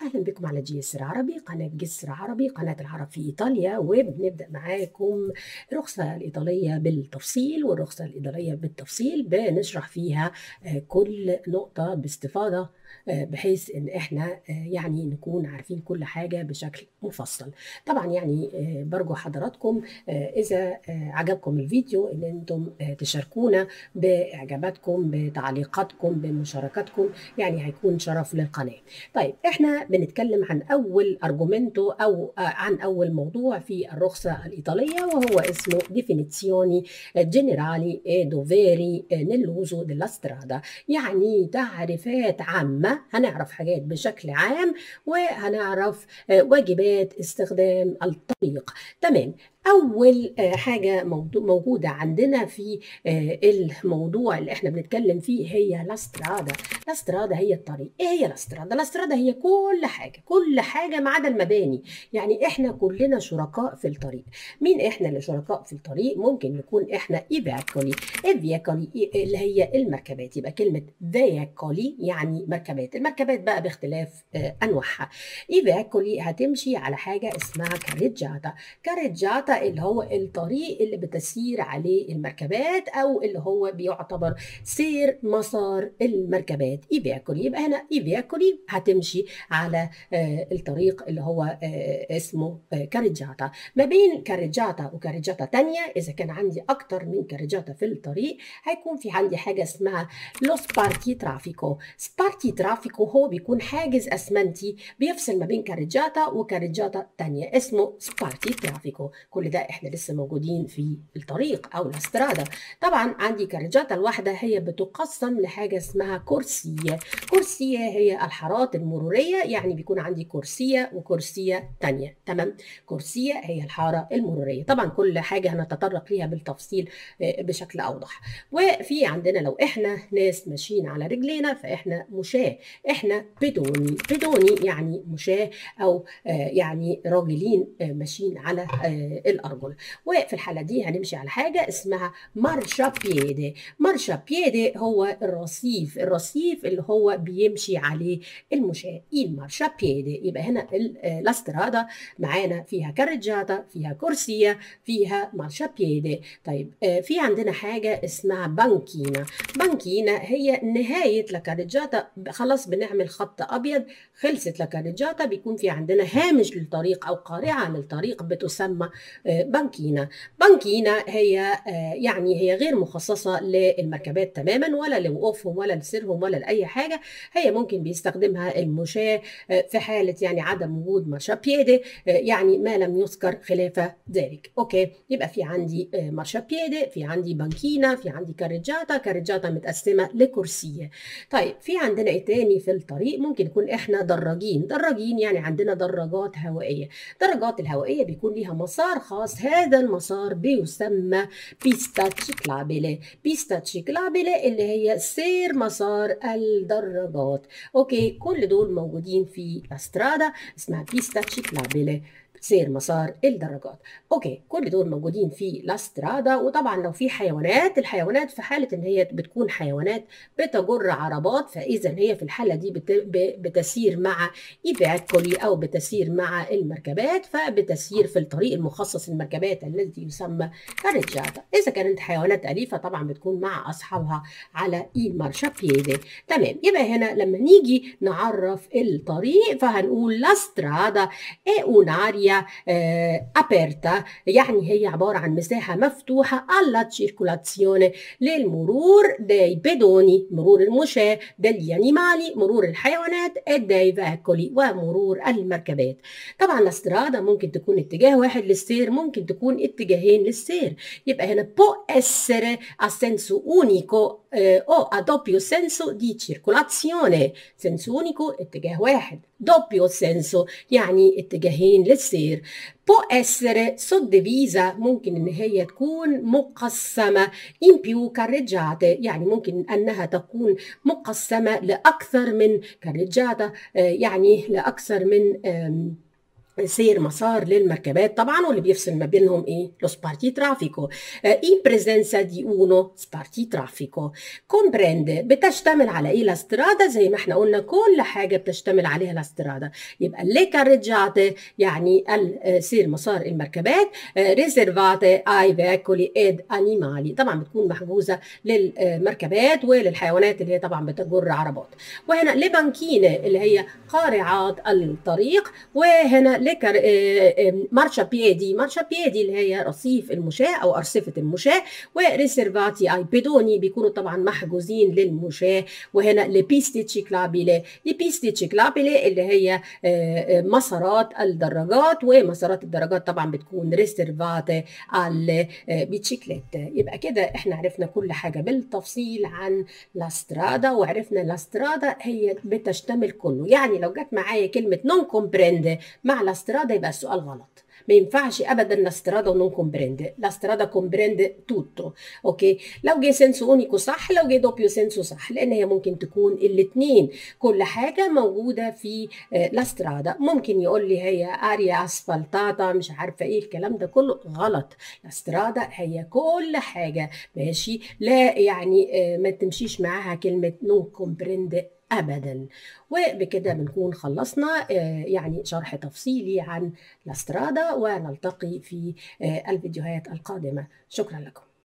أهلا بكم على جي اس عربي قناة جسر عربي قناة العرب في إيطاليا وبنبدأ معاكم الرخصة الإيطالية بالتفصيل والرخصة الإيطالية بالتفصيل بنشرح فيها آه، كل نقطة باستفاضة آه، بحيث ان احنا آه، يعني نكون عارفين كل حاجة بشكل مفصل طبعا يعني آه، برجو حضراتكم آه، اذا آه، عجبكم الفيديو ان انتم آه، تشاركونا باعجاباتكم بتعليقاتكم بمشاركاتكم يعني هيكون شرف للقناة طيب احنا بنتكلم عن اول ارجومنتو او آه، عن اول موضوع في الرخصة الايطالية وهو اسمه definizioni generali e doveri nell'uso della strada يعني تعريفات عامة هنعرف حاجات بشكل عام وهنعرف آه، واجبات استخدام الطريق تمام أول آه، حاجة موضوع موجودة عندنا في آه، الموضوع اللي احنا بنتكلم فيه هي لاسترادا لاسترادا هي الطريق ايه هي لاسترادا لاسترادا هي كل حاجة كل حاجة ما عدا المباني يعني احنا كلنا شركاء في الطريق مين احنا اللي شركاء في الطريق ممكن نكون احنا ايفيكولي ايفيكولي اللي هي المركبات يبقى كلمة فيكولي يعني مركبات المركبات بقى باختلاف آه، انواعها ايفيكولي هتمشي على حاجة اسمها كاريجاتا كاريجاتا اللي هو الطريق اللي بتسير عليه المركبات او اللي هو بيعتبر سير مسار المركبات ايفيكولي يبقى هنا ايفيكولي هتمشي على آه، الطريق اللي هو آه، اسمه آه، كاريجاتا ما بين كاريجاتا وكاريجاتا تانية إذا كان عندي أكتر من كاريجاتا في الطريق هيكون في عندي حاجة اسمها لو سبارتي ترافيكو سبارتي ترافيكو هو بيكون حاجز أسمنتي بيفصل ما بين كاريجاتا وكاريجاتا تانية اسمه سبارتي ترافيكو كل ده إحنا لسه موجودين في الطريق أو الاسترادا طبعا عندي كاريجاتا الواحدة هي بتقسم لحاجة اسمها كرسية كرسية هي الحارات المرورية يعني بيكون عندي كرسية وكرسية تانية تمام كرسية هي الحارة المرورية طبعا كل حاجة هنتطرق ليها بالتفصيل آه، بشكل أوضح وفي عندنا لو إحنا ناس ماشيين على رجلينا فإحنا مشاة إحنا بدوني بدوني يعني مشاة أو آه، يعني راجلين آه، ماشيين على آه، الأرجل وفي الحالة دي هنمشي على حاجة اسمها مارشا بيدي مارشا بيدي هو الرصيف الرصيف اللي هو بيمشي عليه المشاة المارشا بيدي يبقى هنا ال- آه، لاسترادا معانا فيها كارجاتا فيها كرسية فيها مارشا بيدي طيب آه، في عندنا حاجة اسمها بانكينا بانكينا هي نهاية لاكاريجاتا خلاص بنعمل خط أبيض خلصت لاكاريجاتا بيكون في عندنا هامش للطريق أو قارعة للطريق بتسمى آه، بانكينا بانكينا هي آه، يعني هي غير مخصصة للمركبات تماما ولا لوقوفهم ولا لسيرهم ولا لأي حاجة هي ممكن بيستخدمها المشاة آه، في حالة يعني عدم وجود مارشا بيدي آه، يعني ما لم يذكر خلاف ذلك اوكي يبقى في عندي آه، مارشا بيدي في عندي بانكينا في عندي كاريجاتا كاريجاتا متقسمة لكرسية طيب في عندنا ايه تاني في الطريق ممكن يكون احنا دراجين دراجين يعني عندنا دراجات هوائية الدراجات الهوائية بيكون ليها مسار خاص هذا المسار بيسمى بيستا تشيكلابيلي بيستا تشيكلابيلي اللي هي سير مسار الدراجات اوكي كل دول موجودين في استرادا اسمها بيستا تشيكلابيلي سير مسار الدراجات اوكي كل دول موجودين في لاسترادا وطبعا لو في حيوانات الحيوانات في حاله ان هي بتكون حيوانات بتجر عربات فاذا هي في الحاله دي بت- ب- بتسير مع ايفاكولي او بتسير مع المركبات فبتسير في الطريق المخصص للمركبات الذي يسمى كاريجاتا اذا كانت حيوانات اليفه طبعا بتكون مع اصحابها على اي مارشابيدي تمام يبقى هنا لما نيجي نعرف الطريق فهنقول لاسترادا è un'area eh, aperta يعني هي عبارة عن مساحة مفتوحة alla circolazione للمرور dei pedoni مرور المشاة degli animali مرور الحيوانات e dei veicoli ومرور المركبات طبعا الاسترادة ممكن تكون اتجاه واحد للسير ممكن تكون اتجاهين للسير يبقى هنا può essere a senso unico eh, o a doppio senso di circolazione senso unico اتجاه واحد doppio senso يعني اتجاهين للسير può essere suddivisa ممكن ان هي تكون مقسمة in più carreggiate يعني ممكن انها تكون مقسمة لاكثر من carreggiata آه، يعني لاكثر من آم، سير مسار للمركبات طبعا واللي بيفصل ما بينهم ايه لو سبارتي ترافيكو in presenza di uno سبارتي ترافيكو comprende بتشتمل على ايه لاسترادا زي ما احنا قلنا كل حاجه بتشتمل عليها لاسترادا يبقى لي كاريجاته يعني سير مسار المركبات ريزرفاته اي فيكولي اد انيمالي طبعا بتكون محجوزه للمركبات وللحيوانات اللي هي طبعا بتجر عربات وهنا لي بانكينه اللي هي قارعات الطريق وهنا ليكر مارشا بيدي مارشا بيدي اللي هي رصيف المشاة أو أرصفة المشاة وريسيرفاتي أي بيدوني بيكونوا طبعا محجوزين للمشاة وهنا لبيستي تشيكلابيلي لبيستي تشيكلابيلي اللي هي مسارات الدراجات ومسارات الدراجات طبعا بتكون ريسيرفاتي على بيتشيكليت يبقى كده احنا عرفنا كل حاجة بالتفصيل عن لاسترادا وعرفنا لاسترادا هي بتشتمل كله يعني لو جت معايا كلمة نون كومبريند مع لاسترادا يبقى السؤال غلط ما ينفعش ابدا لاسترادا ونون كومبريند لاسترادا كومبريند توتو اوكي لو جه سنسو اونيكو صح لو جه دوبيو سنسو صح لان هي ممكن تكون الاثنين كل حاجه موجوده في لاسترادا ممكن يقول لي هي اريا اسفلتاتا مش عارفه ايه الكلام ده كله غلط لاسترادا هي كل حاجه ماشي لا يعني ما تمشيش معاها كلمه نون كومبريند ابدا وبكده بنكون خلصنا يعني شرح تفصيلي عن لاسترادا ونلتقي في الفيديوهات القادمه شكرا لكم